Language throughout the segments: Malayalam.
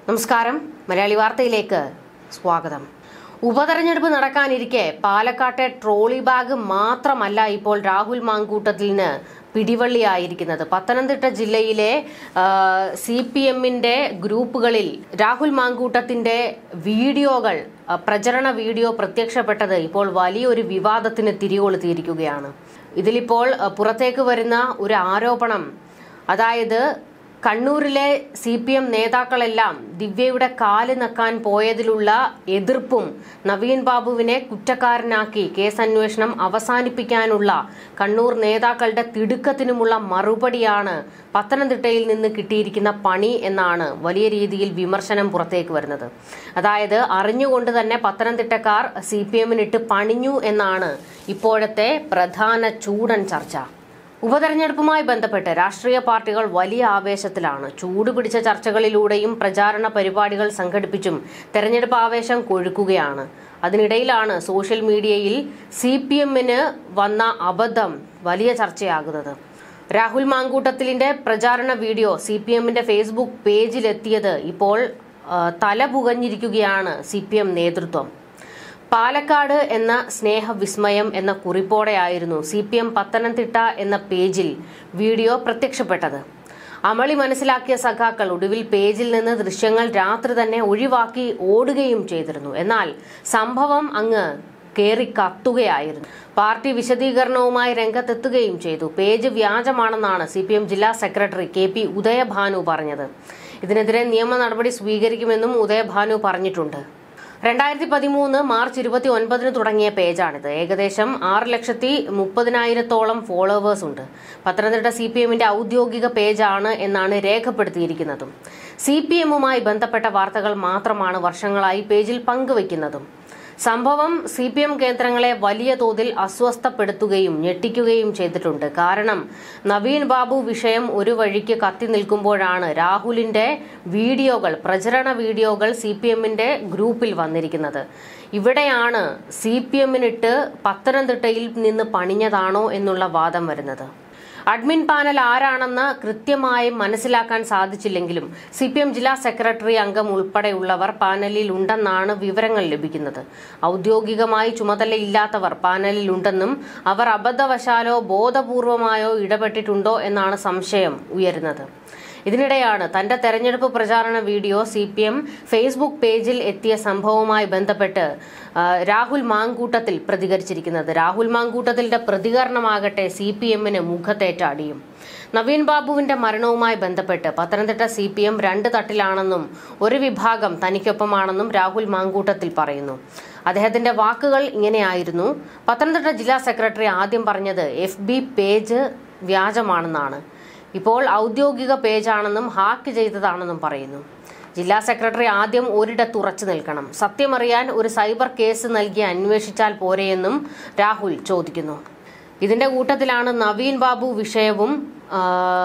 നമസ്കാരം മലയാളി വാർത്തയിലേക്ക് സ്വാഗതം ഉപതെരഞ്ഞെടുപ്പ് നടക്കാനിരിക്കെ പാലക്കാട്ടെ ട്രോളി ബാഗ് മാത്രമല്ല ഇപ്പോൾ രാഹുൽ മാങ്കൂട്ടത്തിന് പിടിവള്ളിയായിരിക്കുന്നത് പത്തനംതിട്ട ജില്ലയിലെ സി പി എമ്മിന്റെ ഗ്രൂപ്പുകളിൽ രാഹുൽ മാങ്കൂട്ടത്തിന്റെ വീഡിയോകൾ ആ, പ്രചരണ വീഡിയോ പ്രത്യക്ഷപ്പെട്ടത് ഇപ്പോൾ വലിയൊരു വിവാദത്തിന് തിരികൊളുത്തിയിരിക്കുകയാണ് ഇതിലിപ്പോൾ ആ, പുറത്തേക്ക് വരുന്ന ഒരു ആരോപണം അതായത് കണ്ണൂരിലെ സി പി എം നേതാക്കളെല്ലാം ദിവ്യയുടെ കാല് നക്കാൻ പോയതിലുള്ള എതിർപ്പും നവീൻ ബാബുവിനെ കുറ്റക്കാരനാക്കി കേസ് അന്വേഷണം അവസാനിപ്പിക്കാനുള്ള കണ്ണൂർ നേതാക്കളുടെ തിടുക്കത്തിനുമുള്ള മറുപടിയാണ് പത്തനംതിട്ടയിൽ നിന്ന് കിട്ടിയിരിക്കുന്ന പണി എന്നാണ് വലിയ രീതിയിൽ വിമർശനം പുറത്തേക്ക് വരുന്നത് അതായത് അറിഞ്ഞുകൊണ്ട് തന്നെ പത്തനംതിട്ടക്കാർ സി പി എമ്മിനിട്ട് പണിഞ്ഞു എന്നാണ് ഇപ്പോഴത്തെ പ്രധാന ചൂടൻ ചർച്ച ഉപതെരഞ്ഞെടുപ്പുമായി ബന്ധപ്പെട്ട് രാഷ്ട്രീയ പാർട്ടികൾ വലിയ ആവേശത്തിലാണ് ചൂടുപിടിച്ച ചർച്ചകളിലൂടെയും പ്രചാരണ പരിപാടികൾ സംഘടിപ്പിച്ചും തെരഞ്ഞെടുപ്പ് ആവേശം കൊഴുക്കുകയാണ് അതിനിടയിലാണ് സോഷ്യൽ മീഡിയയിൽ സി പി എമ്മിന് വന്ന അബദ്ധം വലിയ ചർച്ചയാകുന്നത് രാഹുൽ മാങ്കൂട്ടത്തിലിന്റെ പ്രചാരണ വീഡിയോ സി പി എമ്മിന്റെ ഫേസ്ബുക്ക് പേജിലെത്തിയത് ഇപ്പോൾ ആ, തല പുകഞ്ഞിരിക്കുകയാണ് സി പി എം നേതൃത്വം പാലക്കാട് എന്ന സ്നേഹവിസ്മയം എന്ന കുറിപ്പോടെയായിരുന്നു സി പി എം പത്തനംതിട്ട എന്ന പേജിൽ വീഡിയോ പ്രത്യക്ഷപ്പെട്ടത് അമളി മനസ്സിലാക്കിയ സഖാക്കൾ ഒടുവിൽ പേജിൽ നിന്ന് ദൃശ്യങ്ങൾ രാത്രി തന്നെ ഒഴിവാക്കി ഓടുകയും ചെയ്തിരുന്നു എന്നാൽ സംഭവം അങ്ങ് കേറി കത്തുകയായിരുന്നു പാർട്ടി വിശദീകരണവുമായി രംഗത്തെത്തുകയും ചെയ്തു പേജ് വ്യാജമാണെന്നാണ് സി പി എം ജില്ലാ സെക്രട്ടറി കെ പി ഉദയഭാനു പറഞ്ഞത് ഇതിനെതിരെ നിയമ നടപടി സ്വീകരിക്കുമെന്നും ഉദയഭാനു പറഞ്ഞിട്ടുണ്ട് രണ്ടായിരത്തി പതിമൂന്ന് മാർച്ച് ഇരുപത്തി ഒൻപതിന് തുടങ്ങിയ പേജാണിത് ഏകദേശം ആറ് ലക്ഷത്തി മുപ്പതിനായിരത്തോളം ഫോളോവേഴ്സ് ഉണ്ട് പത്തനംതിട്ട സി പി എമ്മിന്റെ ഔദ്യോഗിക പേജാണ് എന്നാണ് രേഖപ്പെടുത്തിയിരിക്കുന്നതും സി പി എമ്മുമായി ബന്ധപ്പെട്ട വാർത്തകൾ മാത്രമാണ് വർഷങ്ങളായി പേജിൽ പങ്കുവയ്ക്കുന്നതും സംഭവം സി പി എം കേന്ദ്രങ്ങളെ വലിയ തോതിൽ അസ്വസ്ഥപ്പെടുത്തുകയും ഞെട്ടിക്കുകയും ചെയ്തിട്ടുണ്ട് കാരണം നവീൻ ബാബു വിഷയം ഒരു വഴിക്ക് കത്തി നിൽക്കുമ്പോഴാണ് രാഹുലിന്റെ വീഡിയോകൾ പ്രചരണ വീഡിയോകൾ സി പി എമ്മിന്റെ ഗ്രൂപ്പിൽ വന്നിരിക്കുന്നത് ഇവിടെയാണ് സി പി എമ്മിനിട്ട് പത്തനംതിട്ടയിൽ നിന്ന് പണിഞ്ഞതാണോ എന്നുള്ള വാദം വരുന്നത് അഡ്മിൻ പാനൽ ആരാണെന്ന് കൃത്യമായി മനസ്സിലാക്കാൻ സാധിച്ചില്ലെങ്കിലും സി പി എം ജില്ലാ സെക്രട്ടറി അംഗം ഉൾപ്പെടെയുള്ളവർ പാനലിൽ ഉണ്ടെന്നാണ് വിവരങ്ങൾ ലഭിക്കുന്നത് ഔദ്യോഗികമായി ചുമതലയില്ലാത്തവർ പാനലിൽ ഉണ്ടെന്നും അവർ അബദ്ധവശാലോ ബോധപൂർവമായോ ഇടപെട്ടിട്ടുണ്ടോ എന്നാണ് സംശയം ഉയരുന്നത് ഇതിനിടെയാണ് തന്റെ തെരഞ്ഞെടുപ്പ് പ്രചാരണ video C P M Facebook പേജിൽ എത്തിയ സംഭവവുമായി ബന്ധപ്പെട്ട് ആ, രാഹുൽ മാങ്കൂട്ടത്തിൽ പ്രതികരിച്ചിരിക്കുന്നത് രാഹുൽ മാങ്കൂട്ടത്തിന്റെ പ്രതികരണമാകട്ടെ സി പി എമ്മിന് മുഖത്തേറ്റ അടിയും നവീൻ ബാബുവിന്റെ മരണവുമായി ബന്ധപ്പെട്ട് പത്തനംതിട്ട സി പി എം രണ്ട് തട്ടിലാണെന്നും ഒരു വിഭാഗം തനിക്കൊപ്പമാണെന്നും രാഹുൽ മാങ്കൂട്ടത്തിൽ പറയുന്നു അദ്ദേഹത്തിന്റെ വാക്കുകൾ ഇങ്ങനെയായിരുന്നു പത്തനംതിട്ട ജില്ലാ സെക്രട്ടറി ആദ്യം പറഞ്ഞത് എഫ് ബി പേജ് വ്യാജമാണെന്നാണ് ഇപ്പോൾ ഔദ്യോഗിക പേജാണെന്നും ഹാക്ക് ചെയ്തതാണെന്നും പറയുന്നു ജില്ലാ സെക്രട്ടറി ആദ്യം ഒരിടത്ത് ഉറച്ചു നിൽക്കണം സത്യമറിയാൻ ഒരു സൈബർ കേസ് നൽകി അന്വേഷിച്ചാൽ പോരെയെന്നും രാഹുൽ ചോദിക്കുന്നു ഇതിന്റെ കൂട്ടത്തിലാണ് നവീൻ ബാബു വിഷയവും ആ,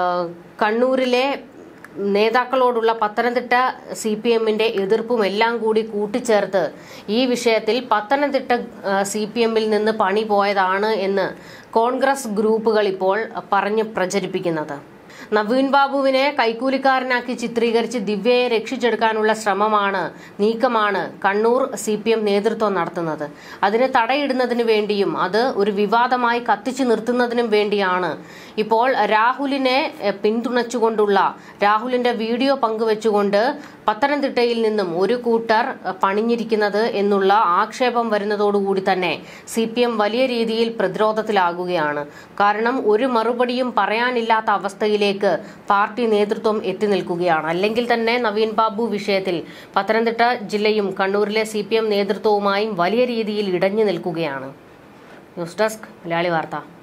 കണ്ണൂരിലെ നേതാക്കളോടുള്ള പത്തനംതിട്ട സി പി എമ്മിന്റെ എതിർപ്പും എല്ലാം കൂടി കൂട്ടിച്ചേർത്ത് ഈ വിഷയത്തിൽ പത്തനംതിട്ട സി പി എമ്മിൽ നിന്ന് പണി പോയതാണ് എന്ന് കോൺഗ്രസ് ഗ്രൂപ്പുകൾ ഇപ്പോൾ പറഞ്ഞ് പ്രചരിപ്പിക്കുന്നത് നവീൻ ബാബുവിനെ കൈക്കൂലിക്കാരനാക്കി ചിത്രീകരിച്ച് ദിവ്യയെ രക്ഷിച്ചെടുക്കാനുള്ള ശ്രമമാണ് നീക്കമാണ് കണ്ണൂർ സി പി എം നേതൃത്വം നടത്തുന്നത് അതിന് തടയിടുന്നതിന് വേണ്ടിയും അത് ഒരു വിവാദമായി കത്തിച്ചു നിർത്തുന്നതിനും വേണ്ടിയാണ് ഇപ്പോൾ രാഹുലിനെ എഹ്, പിന്തുണച്ചുകൊണ്ടുള്ള രാഹുലിന്റെ വീഡിയോ പങ്കുവെച്ചുകൊണ്ട് പത്തനംതിട്ടയിൽ നിന്നും ഒരു കൂട്ടർ എഹ്, പണിഞ്ഞിരിക്കുന്നത് എന്നുള്ള ആക്ഷേപം വരുന്നതോടുകൂടി തന്നെ സി പി എം വലിയ രീതിയിൽ പ്രതിരോധത്തിലാകുകയാണ് കാരണം ഒരു മറുപടിയും പറയാനില്ലാത്ത അവസ്ഥയിലേക്ക് പാർട്ടി നേതൃത്വം എത്തി നിൽക്കുകയാണ് അല്ലെങ്കിൽ തന്നെ നവീൻ ബാബു വിഷയത്തിൽ പത്തനംതിട്ട ജില്ലയും കണ്ണൂരിലെ സി നേതൃത്വവുമായും വലിയ രീതിയിൽ ഇടഞ്ഞു നിൽക്കുകയാണ് ന്യൂസ് ഡെസ്ക് മലയാളി വാർത്ത